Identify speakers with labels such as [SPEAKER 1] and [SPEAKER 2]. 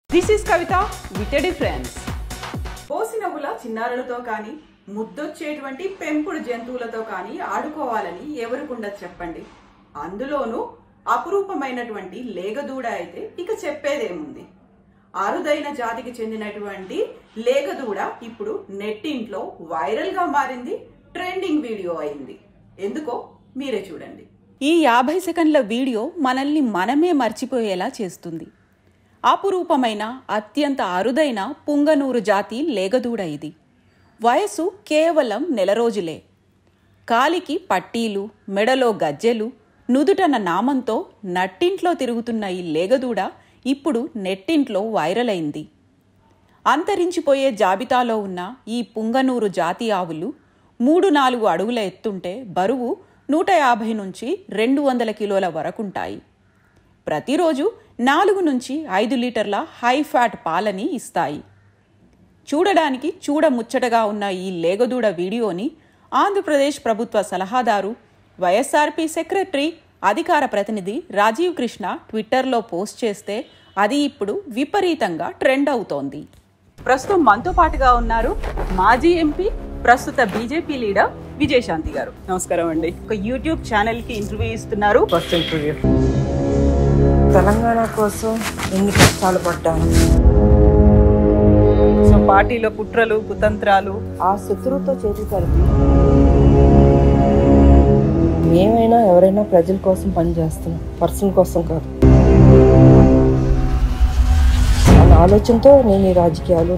[SPEAKER 1] this is Kavitha with a difference
[SPEAKER 2] పోసినవుల చిన్నారులతో కానీ ముద్దొచ్చేటువంటి పెంపుడు జంతువులతో కానీ ఆడుకోవాలని ఎవరికుండదు చెప్పండి అందులోనూ అపురూపమైనటువంటి లేగదూడ అయితే ఇక చెప్పేదేముంది అరుదైన జాతికి చెందినటువంటి లేగదూడ ఇప్పుడు నెట్టింట్లో వైరల్ గా మారింది ట్రెండింగ్ వీడియో అయింది ఎందుకో మీరే చూడండి
[SPEAKER 1] ఈ యాభై సెకండ్ల వీడియో మనల్ని మనమే మర్చిపోయేలా చేస్తుంది అపురూపమైన అత్యంత అరుదైన పుంగనూరు జాతి లేగదూడ ఇది వయసు కేవలం నెల రోజులే కాలికి పట్టీలు మెడలో గజ్జెలు నుదుటన నామంతో నట్టింట్లో తిరుగుతున్న ఈ లేగదూడ ఇప్పుడు నెట్టింట్లో వైరల్ అయింది అంతరించిపోయే జాబితాలో ఉన్న ఈ పుంగనూరు జాతి ఆవులు మూడు నాలుగు అడుగుల ఎత్తుంటే బరువు నూట యాభై నుంచి రెండు వందల కిలోల వరకుంటాయి ప్రతిరోజు నాలుగు నుంచి ఐదు లీటర్ల హై ఫ్యాట్ పాలని ఇస్తాయి చూడడానికి చూడముచ్చటగా ఉన్న ఈ లేగదూడ వీడియోని ఆంధ్రప్రదేశ్ ప్రభుత్వ సలహాదారు వైఎస్ఆర్పి సెక్రటరీ అధికార ప్రతినిధి రాజీవ్ కృష్ణ ట్విట్టర్లో పోస్ట్ చేస్తే అది ఇప్పుడు విపరీతంగా ట్రెండ్ అవుతోంది ప్రస్తుతం మనతో పాటుగా ఉన్నారు మాజీ ఎంపీ ప్రస్తుత బీజేపీ లీడర్ విజయశాంతి గారు నమస్కారం అండి ఒక యూట్యూబ్ ఛానల్ కి ఇంటర్వ్యూ ఇస్తున్నారు
[SPEAKER 3] ఫస్ట్ ఇంటర్వ్యూ తెలంగాణ కోసం ఎన్ని కష్టాలు పడ్డాను
[SPEAKER 1] సో పార్టీలో కుట్రలు కుతంత్రాలు
[SPEAKER 3] ఆ శత్రువుతో చేతి కలిపి ఏమైనా ఎవరైనా ప్రజల కోసం పనిచేస్తున్నాం పర్సన్ కోసం కాదు అన్న ఆలోచనతో నేను ఈ రాజకీయాలు